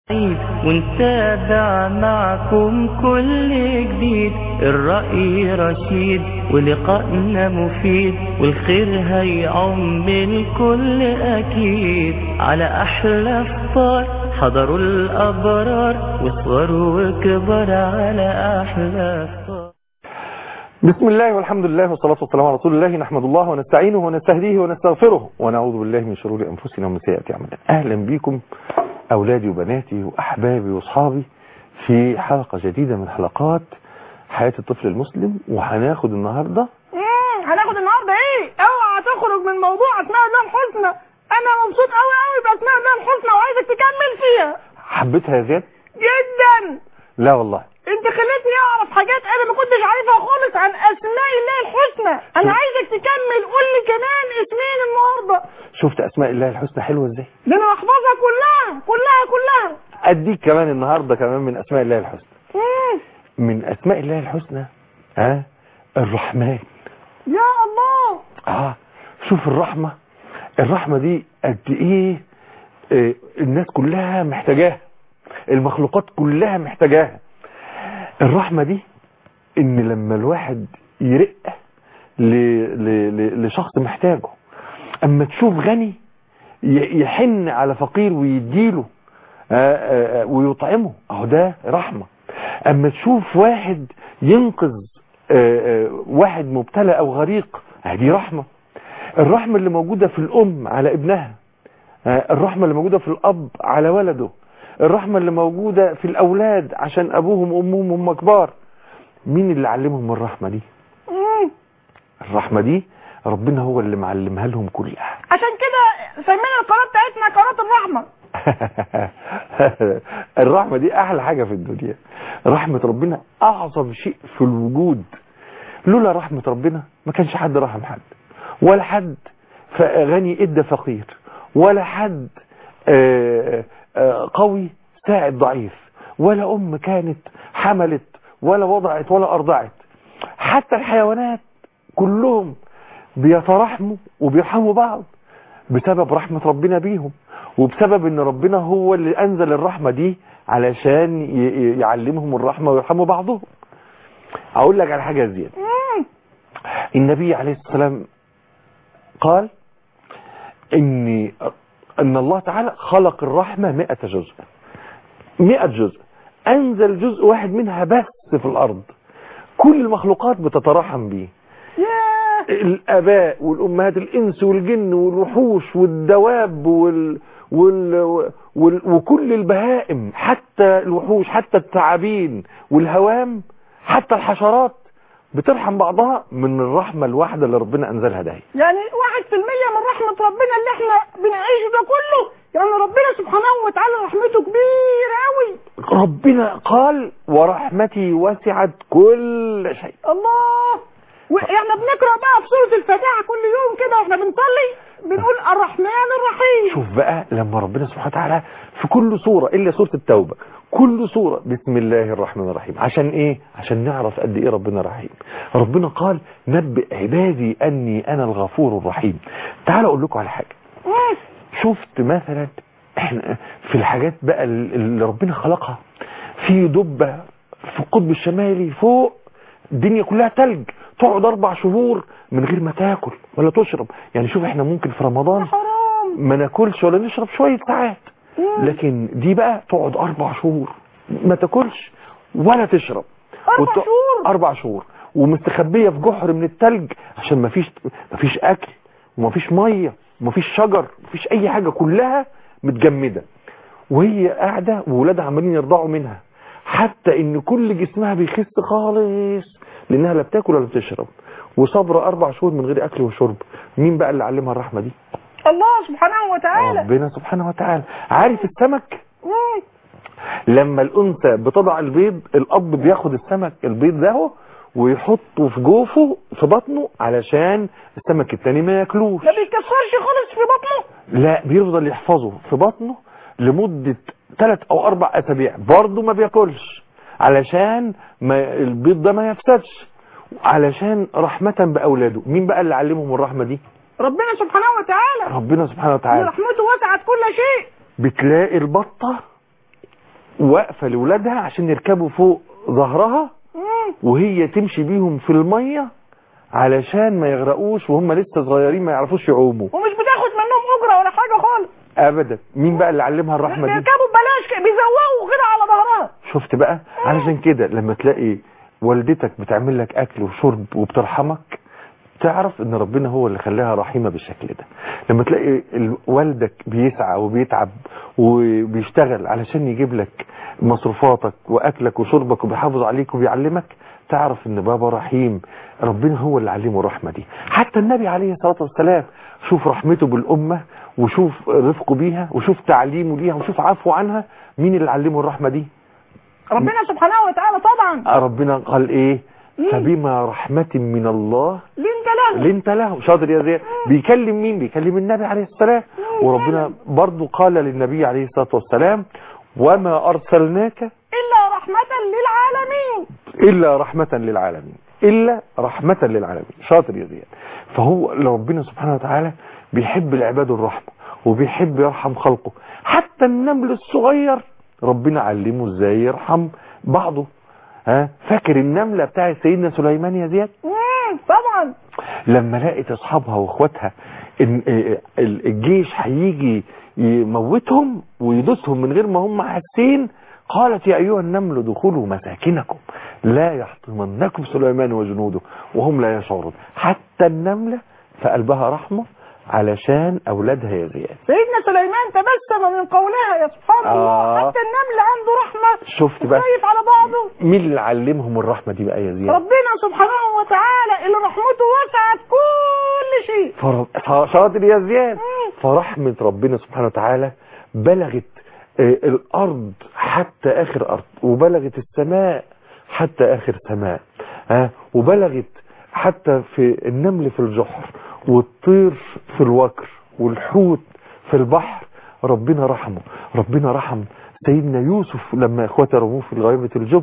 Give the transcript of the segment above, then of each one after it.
ونتابع معكم كل جديد الرأي رشيد ولقائنا مفيد والخير هيعم الكل أكيد على أحلى فطار حضروا الأبرار وصغروا وكبر على أحلى فطار بسم الله والحمد لله والصلاة والسلام على رسول الله نحمد الله ونستعينه ونستهديه ونستغفره ونعوذ بالله من شرور أنفسنا ومن سيئات أعمالنا أهلا بكم أولادي وبناتي وأحبابي وأصحابي في حلقة جديدة من حلقات حياة الطفل المسلم وهناخد النهاردة امم هناخد النهارده ايه اوعى تخرج من موضوع اسماء الله الحسنى انا مبسوط قوي قوي باسماء الله الحسنى وعايزك تكمل فيها حبيتها يا زياد جدا لا والله انت خليتني اعرف حاجات انا ما كنتش عارفها خالص عن اسماء الله الحسنى انا عايزك تكمل قول لي كمان اسمين النهارده شفت أسماء الله الحسنى حلوة ازاي ده انا احفظها كلها كلها كلها أديك كمان النهاردة كمان من أسماء الله الحسنى امم من أسماء الله الحسنى ها الرحمن يا الله اه شوف الرحمة الرحمة دي قد ايه آه، الناس كلها محتاجاها المخلوقات كلها محتاجاها الرحمة دي ان لما الواحد يرق ل... ل... ل... لشخص محتاجه اما تشوف غني ي- يحن على فقير ويديله آه، آه، آه، ويطعمه اهو ده رحمة اما تشوف واحد ينقذ آه، آه، واحد مبتلى او غريق آه، دي رحمة الرحمة اللي موجودة في الام على ابنها آه، الرحمة اللي موجودة في الاب على ولده الرحمة اللي موجودة في الاولاد عشان ابوهم وامهم هم كبار مين اللي علمهم الرحمة دي امم الرحمة دي ربنا هو اللي معلمها لهم كلها عشان كده سمينا القناه بتاعتنا قناه الرحمه الرحمة دي أحلى حاجة في الدنيا رحمة ربنا أعظم شيء في الوجود لولا رحمة ربنا ما كانش حد رحم حد ولا حد ف- غني ادى فقير ولا حد آه، آه، قوي ساعد ضعيف ولا أم كانت حملت ولا وضعت ولا أرضعت حتى الحيوانات كلهم بيترحموا وبيرحموا بعض بسبب رحمة ربنا بيهم وبسبب ان ربنا هو اللي انزل الرحمة دي علشان ي- ي- يعلمهم الرحمة ويرحموا بعضهم اقول لك على حاجة زيادة امم النبي عليه الصلاة والسلام قال ان ان الله تعالى خلق الرحمة مئة جزء مئة جزء انزل جزء واحد منها بس في الارض كل المخلوقات بتترحم بيه ياه الاباء والامهات الانس والجن والوحوش والدواب وال وال وال وكل البهائم حتى الوحوش حتى الثعابين والهوام حتى الحشرات بترحم بعضها من الرحمة الواحدة اللي ربنا انزلها ده يعني واحد في المية من رحمة ربنا اللي احنا بنعيشه ده كله يعني ربنا سبحانه وتعالى رحمته كبيرة قوي ربنا قال ورحمتي وسعت كل شيء الله واحنا بنقرأ بقى في سورة الفاتحة كل يوم كده واحنا بنصلي بنقول الرحمن الرحيم شوف بقى لما ربنا سبحانه وتعالى في كل سورة إلا سورة التوبة كل سورة بسم الله الرحمن الرحيم عشان إيه عشان نعرف قد إيه ربنا رحيم ربنا قال نبئ عبادي أني أنا الغفور الرحيم تعالوا أقول لكم على حاجة مم. شفت مثلا احنا في الحاجات بقى اللي ربنا خلقها في دبة في القطب الشمالي فوق الدنيا كلها تلج تقعد اربع شهور من غير ما تاكل ولا تشرب يعني شوف احنا ممكن في رمضان حرام ما ناكلش ولا نشرب شوية ساعات مم. لكن دي بقى تقعد اربع شهور ما تاكلش ولا تشرب أربع وت- شهور؟ اربع شهور ومستخبية في جحر من التلج عشان ما فيش ما فيش اكل وما فيش مية وما فيش شجر ما فيش اي حاجة كلها متجمدة وهي قاعدة وولادها عمالين يرضعوا منها حتى ان كل جسمها بيخس خالص لانها لا بتاكل ولا بتشرب وصبر اربع شهور من غير اكل وشرب مين بقى اللي علمها الرحمة دي الله سبحانه وتعالى ربنا سبحانه وتعالى عارف السمك مم. لما الانثى بتضع البيض الاب بياخد السمك البيض ده هو ويحطه في جوفه في بطنه علشان السمك التاني ما ياكلوش ما بيتكسرش خالص في بطنه لا بيفضل يحفظه في بطنه لمدة ثلاث او اربع اسابيع برضه ما بياكلش علشان ما البيض ده ما يفسدش علشان رحمة باولاده مين بقى اللي علمهم الرحمة دي ربنا سبحانه وتعالى ربنا سبحانه إن وتعالى رحمته وسعت كل شيء بتلاقي البطة واقفه لاولادها عشان يركبوا فوق ظهرها مم. وهي تمشي بيهم في الميه علشان ما يغرقوش وهم لسه صغيرين ما يعرفوش يعوموا ومش بتاخد منهم اجره ولا حاجه خالص ابدا مين بقى اللي علمها الرحمه دي بيركبوا ببلاش كده، بيزوقوا كده على ظهرها شفت بقى علشان كده لما تلاقي والدتك بتعمل لك اكل وشرب وبترحمك تعرف ان ربنا هو اللي خلاها رحيمة بالشكل ده لما تلاقي ال- والدك بيسعى وبيتعب وبيشتغل علشان يجيب لك مصروفاتك واكلك وشربك وبيحافظ عليك وبيعلمك تعرف ان بابا رحيم ربنا هو اللي علمه الرحمة دي حتى النبي عليه الصلاة والسلام شوف رحمته بالأمة وشوف رفقه بيها وشوف تعليمه ليها وشوف عفو عنها مين اللي علمه الرحمة دي ربنا سبحانه وتعالى طبعا ربنا قال ايه مم. فبما رحمة من الله لنت له لنت له شاطر يا زياد بيكلم مين بيكلم النبي عليه السلام وربنا برضو قال للنبي عليه الصلاة والسلام وما أرسلناك إلا رحمة للعالمين إلا رحمة للعالمين إلا رحمة للعالمين شاطر يا زياد فهو ربنا سبحانه وتعالى بيحب العباد الرحمة وبيحب يرحم خلقه حتى النمل الصغير ربنا علمه ازاي يرحم بعضه ها فاكر النملة بتاع سيدنا سليمان يا زياد مم، طبعا لما لقت اصحابها واخواتها ان ال- الجيش هيجي يموتهم ويدوسهم من غير ما هم حاسين قالت يا ايها النمل ادخلوا مساكنكم لا يحطمنكم سليمان وجنوده وهم لا يشعرون حتى النملة في قلبها رحمة علشان اولادها يا زياد سيدنا سليمان تبسم من قولها يا سبحان آه. الله حتى النمل عنده رحمة شفت بقى خايف على بعضه مين اللي علمهم الرحمة دي بقى يا زياد ربنا سبحانه وتعالى اللي رحمته وسعت كل شيء فر- شاطر يا زياد مم. فرحمة ربنا سبحانه وتعالى بلغت آه، الأرض حتى آخر أرض وبلغت السماء حتى آخر سماء ها وبلغت حتى في النمل في الجحر والطير في الوكر والحوت في البحر ربنا رحمه ربنا رحم سيدنا يوسف لما اخواته رموه في غيبة الجب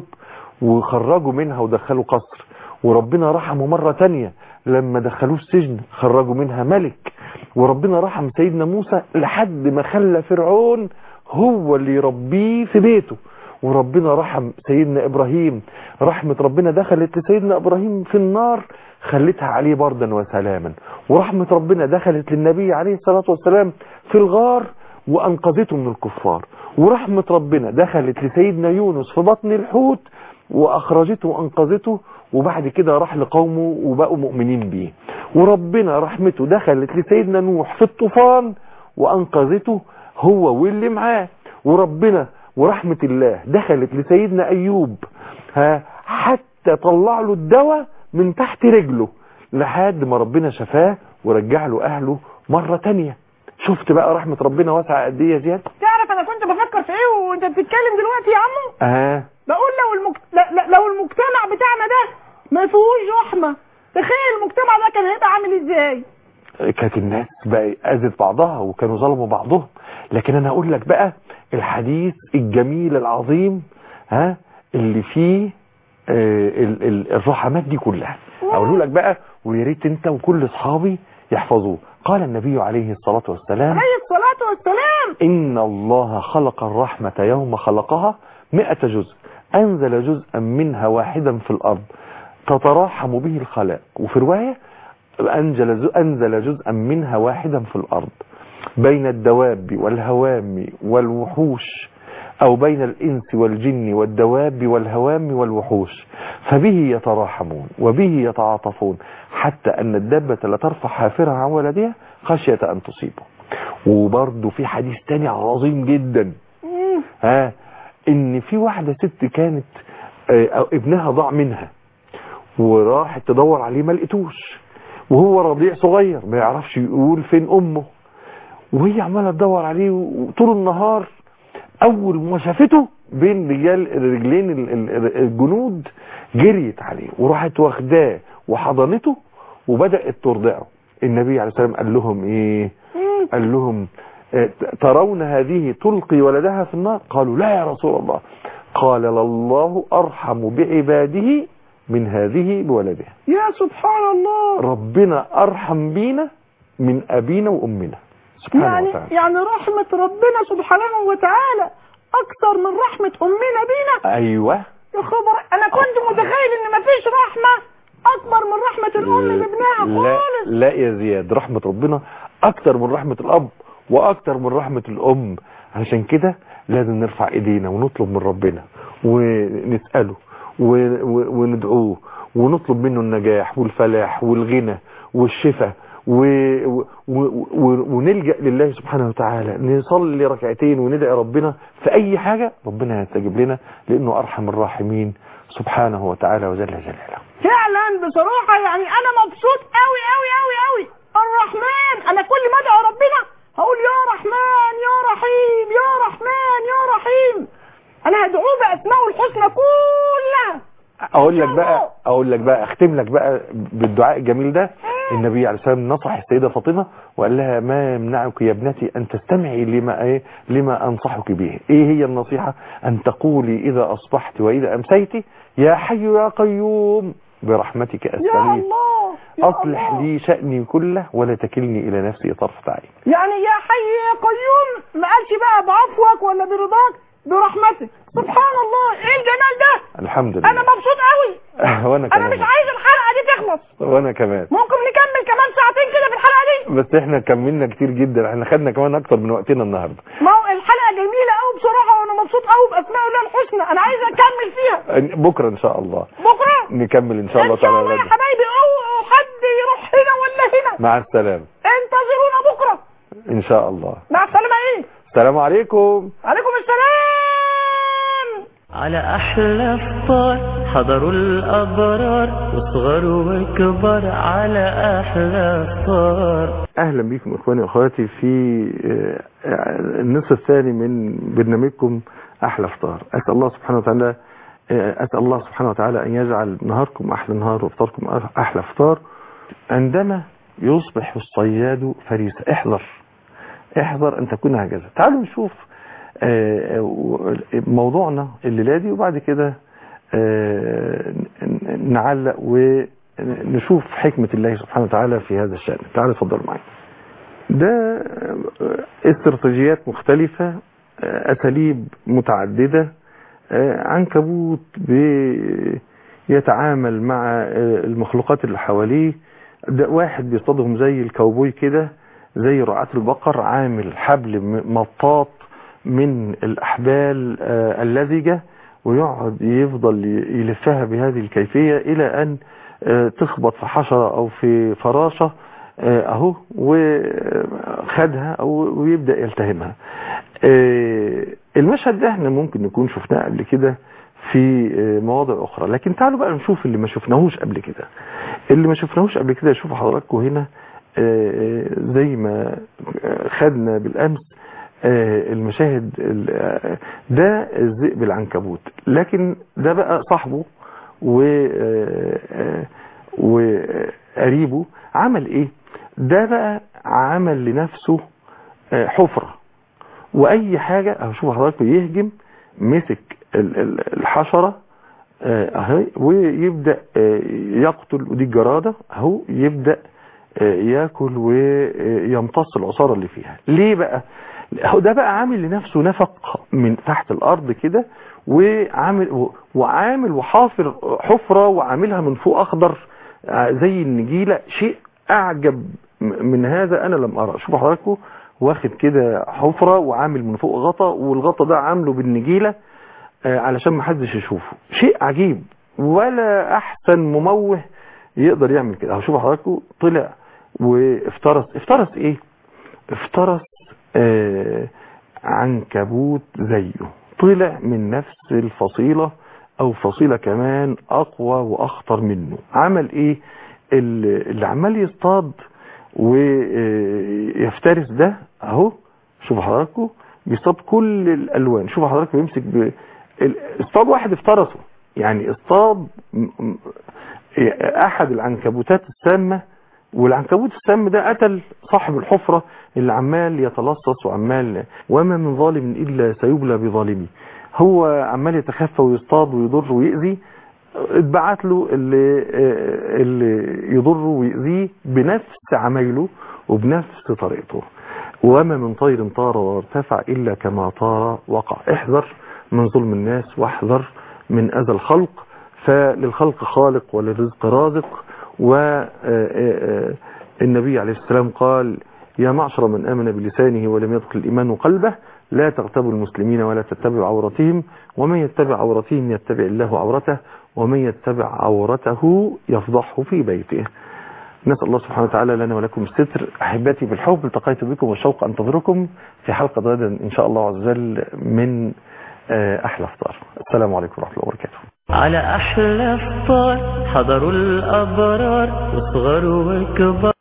وخرجوا منها ودخلوا قصر وربنا رحمه مرة تانية لما دخلوه السجن خرجوا منها ملك وربنا رحم سيدنا موسى لحد ما خلى فرعون هو اللي يربيه في بيته وربنا رحم سيدنا ابراهيم رحمة ربنا دخلت لسيدنا ابراهيم في النار خلتها عليه بردا وسلاما ورحمة ربنا دخلت للنبي عليه الصلاة والسلام في الغار وانقذته من الكفار ورحمة ربنا دخلت لسيدنا يونس في بطن الحوت واخرجته وانقذته وبعد كده راح لقومه وبقوا مؤمنين بيه وربنا رحمته دخلت لسيدنا نوح في الطوفان وانقذته هو واللي معاه وربنا ورحمة الله دخلت لسيدنا ايوب ها حتى طلع له الدواء من تحت رجله لحد ما ربنا شفاه ورجع له اهله مرة تانية شفت بقى رحمة ربنا واسعة قد ايه يا زياد تعرف انا كنت بفكر في ايه وانت بتتكلم دلوقتي يا عمو اه بقول لو المجت... لا- لا- لو المجتمع بتاعنا ده ما فيهوش رحمة تخيل المجتمع ده كان هيبقى عامل ازاي كانت الناس بقى اذت بعضها وكانوا ظلموا بعضهم لكن انا اقول لك بقى الحديث الجميل العظيم ها اللي فيه آه، ال- ال- الرحمات دي كلها اقوله لك بقى ويا ريت انت وكل اصحابي يحفظوه قال النبي عليه الصلاة والسلام عليه الصلاة والسلام إن الله خلق الرحمة يوم خلقها مئة جزء أنزل جزءا منها واحدا في الأرض تتراحم به الخلائق وفي رواية أنزل ز- أنزل جزءا منها واحدا في الأرض بين الدواب والهوام والوحوش أو بين الإنس والجن والدواب والهوام والوحوش فبه يتراحمون وبه يتعاطفون حتى أن الدابة لا ترفع حافرها عن ولدها خشية أن تصيبه وبرضه في حديث تاني عظيم جدا مم. ها ان في واحدة ست كانت آه، أو ابنها ضاع منها وراحت تدور عليه ما لقيتوش وهو رضيع صغير ما يعرفش يقول فين امه وهي عماله تدور عليه وطول النهار اول ما شافته بين رجال رجلين ال- ال- الجنود جريت عليه وراحت واخداه وحضنته وبدات ترضعه النبي عليه السلام قال لهم ايه مم. قال لهم آه، ترون هذه تلقي ولدها في النار قالوا لا يا رسول الله قال لله أرحم بعباده من هذه بولدها يا سبحان الله ربنا أرحم بينا من أبينا وأمنا سبحانه يعني وتعالى يعني رحمة ربنا سبحانه وتعالى اكثر من رحمه امنا بينا ايوه يا خبر انا كنت متخيل ان مفيش رحمه اكبر من رحمه الام بابنها لا خالص لا يا زياد رحمة ربنا اكتر من رحمة الاب واكتر من رحمة الام علشان كده لازم نرفع ايدينا ونطلب من ربنا ونسأله و- و- وندعوه ونطلب منه النجاح والفلاح والغنى والشفاء و... و... و... و... ونلجأ لله سبحانه وتعالى نصلي ركعتين وندعي ربنا في اي حاجة ربنا يستجيب لنا لانه ارحم الراحمين سبحانه وتعالى وجل جلاله فعلا بصراحه يعني انا مبسوط قوي قوي قوي قوي الرحمن انا كل ما ادعو ربنا هقول يا رحمن يا رحيم يا رحمن يا رحيم انا هدعوه باسمائه الحسنى كلها اقول لك بقى اقول لك بقى اختم لك بقى بالدعاء الجميل ده النبي عليه الصلاه والسلام نصح السيده فاطمه وقال لها ما يمنعك يا ابنتي ان تستمعي لما ايه لما انصحك به ايه هي النصيحه ان تقولي اذا اصبحت واذا امسيت يا حي يا قيوم برحمتك يا استغيث الله يا اصلح الله. لي شاني كله ولا تكلني الى نفسي طرفه عين يعني يا حي يا قيوم ما قالش بقى بعفوك ولا برضاك برحمتك سبحان الله ايه الجمال ده الحمد انا لله مبسوط قوي وانا انا مش كمان عايز الحلقه دي تخلص وانا كمان ممكن نكمل كمان ساعتين كده في الحلقه دي بس احنا كملنا كتير جدا احنا خدنا كمان اكتر من وقتنا النهارده ما هو الحلقه جميله قوي بصراحه وانا مبسوط قوي باسماء الله الحسنى انا عايز اكمل فيها بكره ان شاء الله بكره نكمل ان شاء الله ان شاء تعالى الله يا غدا. حبايبي اوعوا حد يروح هنا ولا هنا مع السلامه انتظرونا بكره ان شاء الله مع السلامه ايه السلام عليكم عليكم السلام على أحلى فطار حضروا الأبرار وصغر وكبر على أحلى فطار اهلا بكم اخواني واخواتي في آه، النصف الثاني من برنامجكم احلى فطار اسال الله سبحانه وتعالى آه، اسال الله سبحانه وتعالى ان يجعل نهاركم احلى نهار وفطاركم احلى فطار عندما يصبح الصياد فريسة احذر احذر ان تكون هكذا تعالوا نشوف آه، آه، موضوعنا الليلة دي وبعد كده آه، ن- نعلق ونشوف حكمة الله سبحانه وتعالى في هذا الشأن تعالوا اتفضلوا معي ده آه، استراتيجيات مختلفة آه، أساليب متعددة آه، عنكبوت بيتعامل مع آه، المخلوقات اللي حواليه ده واحد بيصطادهم زي الكاوبوي كده زي رعاة البقر عامل حبل م- مطاط من الأحبال آه، اللزجة ويقعد يفضل ي- يلفها بهذه الكيفية إلى أن آه، تخبط في حشرة أو في فراشة آه، أهو وخدها أو ويبدأ يلتهمها آه، المشهد ده احنا ممكن نكون شفناه قبل كده في آه، مواضع أخرى لكن تعالوا بقى نشوف اللي ما شفناهوش قبل كده اللي ما شفناهوش قبل كده شوفوا حضراتكم هنا آه، آه، زي ما آه، خدنا بالأمس آه، المشاهد ال- آه، ده الذئب العنكبوت لكن ده بقى صاحبه و آه، آه، وقريبه عمل ايه ده بقى عمل لنفسه آه، حفرة واي حاجة اهو شوف حضراتكم يهجم مسك ال- ال- الحشرة آه، اهي ويبدأ آه، يقتل ودي الجرادة اهو يبدأ آه، ياكل ويمتص العصارة اللي فيها ليه بقى هو ده بقى عامل لنفسه نفق من تحت الارض كده وعامل وعامل وحافر حفرة وعاملها من فوق اخضر آه، زي النجيلة شيء اعجب م- من هذا انا لم ارى شوفوا حضراتكم واخد كده حفرة وعامل من فوق غطا والغطا ده عامله بالنجيلة آه، علشان ما حدش يشوفه شيء عجيب ولا احسن مموه يقدر يعمل كده اهو شوفوا حضراتكم طلع وافترس افترس ايه افترس آه عنكبوت زيه طلع من نفس الفصيلة او فصيلة كمان اقوى واخطر منه عمل ايه اللي اللي عمال يصطاد ويفترس ده اهو شوفوا حضراتكم بيصطاد كل الالوان شوفوا حضراتكم بيمسك ب... ال- اصطاد واحد افترسه يعني اصطاد م- م- احد العنكبوتات السامة والعنكبوت السام ده قتل صاحب الحفرة اللي عمال يتلصص وعمال وما من ظالم إلا سيبلى بظالمه هو عمال يتخفى ويصطاد ويضر ويأذي اتبعت له اللي, اللي يضره ويأذيه بنفس عمايله وبنفس طريقته وما من طير طار وارتفع إلا كما طار وقع احذر من ظلم الناس واحذر من أذى الخلق فللخلق خالق وللرزق رازق والنبي عليه السلام قال يا معشر من آمن بلسانه ولم يدخل الإيمان قلبه لا تغتابوا المسلمين ولا تتبعوا عورتهم ومن يتبع عورتهم يتبع الله عورته ومن يتبع عورته يفضحه في بيته نسأل الله سبحانه وتعالى لنا ولكم الستر أحبتي بالحب التقيت بكم والشوق أنتظركم في حلقة غدا إن شاء الله عز وجل من آه، أحلى افطار السلام عليكم ورحمة الله وبركاته على أحلى فطار حضروا الأبرار وصغروا وكبار